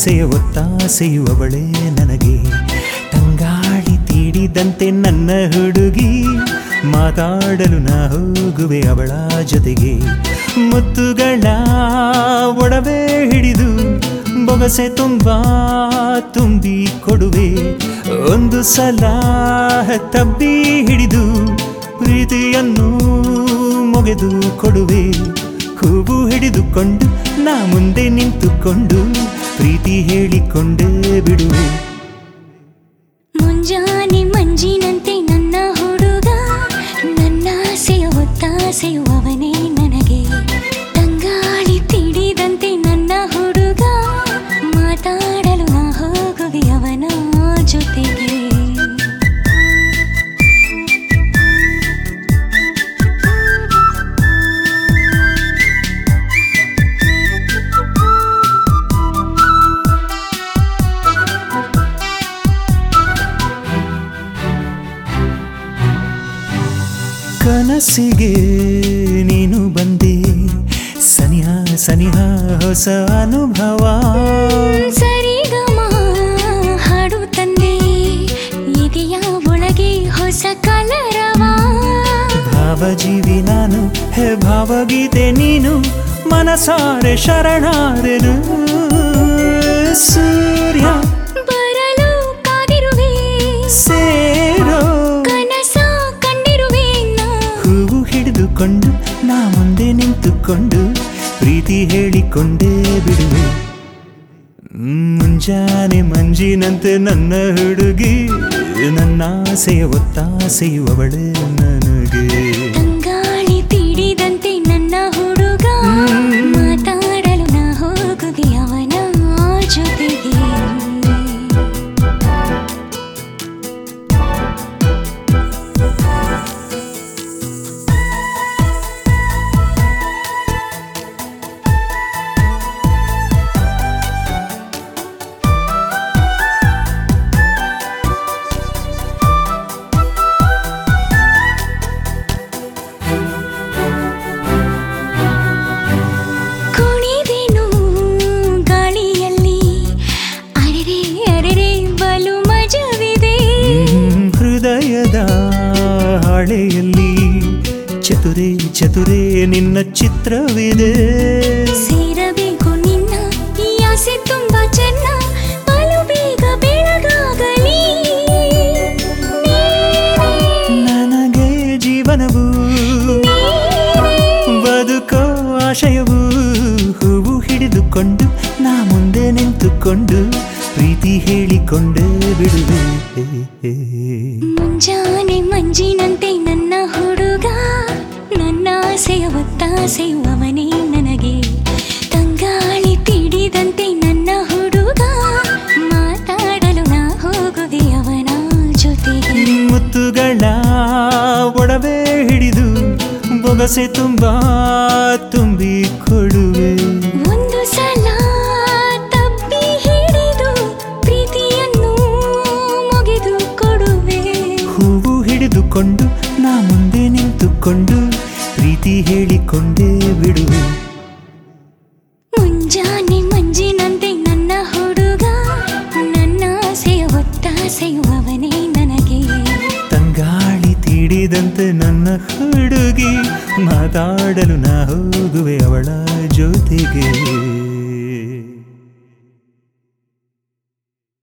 ಆಸೆಯ ಒತ್ತಾಸೆಯುವವಳೇ ನನಗೆ ತಂಗಾಳಿ ತೀಡಿದಂತೆ ನನ್ನ ಹುಡುಗಿ ಮಾತಾಡಲು ನಾ ಹೋಗುವೆ ಅವಳ ಜೊತೆಗೆ ಮುತ್ತುಗಳ ಒಡವೆ ಹಿಡಿದು ಬೊಗಸೆ ತುಂಬಾ ತುಂಬಿ ಕೊಡುವೆ ಒಂದು ಸಲ ತಬ್ಬಿ ಹಿಡಿದು ಪ್ರೀತಿಯನ್ನು ಮೊಗೆದು ಕೊಡುವೆ ಹೂವು ಹಿಡಿದುಕೊಂಡು ನಾ ಮುಂದೆ ನಿಂತುಕೊಂಡು ಪ್ರೀತಿ ಹೇಳಿಕೊಂಡೇ ಬಿಡುವೆ ಮುಂಜಾನೆ ಮಂಜಿನಂತೆ ನನ್ನ ಹುಡುಗ ನನ್ನ ಆಸೆಯ ಒತ್ತಾಸೆಯುವವನೇ ನನಗೆ ತಂಗಾಳಿ ತೀಡಿದಂತೆ ನನ್ನ ಹುಡುಗ ಮಾತಾಡಲು ನಾ ಹೋಗುವೆ ಅವನ ಜೊತೆಗೆ ಕನಸಿಗೆ ನೀನು ಬಂದೆ ಸನಿಹ ಸನಿಹ ಹೊಸ ಅನುಭವ ಸರಿಗಮ ಹಾಡು ತಂದೆ ಇದೆಯ ಒಳಗೆ ಹೊಸ ಕಲರವ ಭಾವಜೀವಿ ನಾನು ಹೇ ಭಾವಗೀತೆ ನೀನು ಮನಸಾರೆ ಶರಣಾದೆನು ಸೂರ್ಯ ಬರಲು ಕಾದಿರುವೆ ಸೇರೋ ಕನಸ ಕಂಡಿರುವೆ ನಾ ಹೂವು ಹಿಡಿದುಕೊಂಡು ನಾ ಮುಂದೆ ನಿಂತುಕೊಂಡು ಪ್ರೀತಿ ಹೇಳಿಕೊಂಡೇ ಬಿಡುವೆ ಮುಂಜಾನೆ ಮಂಜಿನಂತೆ ನನ್ನ ಹುಡುಗಿ ನನ್ನ ಆಸೆಯ ಒತ್ತಾಸೆಯುವವಳೆ ನನಗೆ ತಂಗಾಳಿ ತೀಡಿದಂತೆ ನನ್ನ ಹುಡುಗ ಮಾತಾಡಲು ನಾ ಹೋಗುವೆ ಅವನ ಜೊತೆಗೆ ಕುಣಿದೆನು ಗಾಳಿಯಲ್ಲಿ ಅರೆರೆ ಅರೆರೆ ಬಲು ಮಜವಿದೆ ಹ್ಮ್, ಹೃದಯದ ಹಾಳೆಯಲ್ಲಿ ಚತುರೆ ಚತುರೆ ನಿನ್ನ ಚಿತ್ರವಿದೆ ಸೇರಬೇಕು ನಿನ್ನ ಈ ಆಸೆ ತುಂಬಾ ಚೆನ್ನ ಬಲು ಬೇಗ ಬೆಳಗಾಗಲಿ ನೀನೇ, ನನಗೆ ಜೀವನವು ನೀನೇ. ಬದುಕೋ ಆಶಯವು ಹೂವು ಹಿಡಿದುಕೊಂಡು ನಾ ಮುಂದೆ ನಿಂತುಕೊಂಡು ಪ್ರೀತಿ ಹೇಳಿಕೊಂಡೇ ಬಿಡುವೆ ಮುಂಜಾನೆ ಮಂಜಿನಂತೆ ನನ್ನ ಹುಡುಗ ನನ್ನ ಆಸೆಯ ಒತ್ತಾಸೆಯುವವನೇ ನನಗೆ ತಂಗಾಳಿ ತೀಡಿದಂತೆ ನನ್ನ ಹುಡುಗ ಮಾತಾಡಲು ನಾ ಹೋಗುವೆ ಅವನ ಜೊತೆಗೆ ಮುತ್ತುಗಳ ಒಡವೆ ಹಿಡಿದು ಬೊಗಸೆ ತುಂಬಾ ತುಂಬಿ ಕೊಡುವೆ ಒಂದು ಸಲ ತಪ್ಪಿ ಹಿಡಿದು ಪ್ರೀತಿಯನ್ನು ಮುಗಿದು ಕೊಡುವೆ ಹೂವು ಹಿಡಿದುಕೊಂಡು ನಾ ಮುಂದೆ ನಿಂತುಕೊಂಡು ಪ್ರೀತಿ ಹೇಳಿಕೊಂಡೇ ಬಿಡುವೆ ಮುಂಜಾನೆ ಮಂಜಿನಂತೆ ನನ್ನ ಹುಡುಗ ನನ್ನ ಆಸೆಯ ಒತ್ತಾಸೆಯುವವನೇ ನನಗೆ ತಂಗಾಳಿ ತೀಡಿದಂತೆ ನನ್ನ ಹುಡುಗಿ ಮಾತಾಡಲು ನಾ ಹೋಗುವೆ ಅವಳ ಜೊತೆಗೆ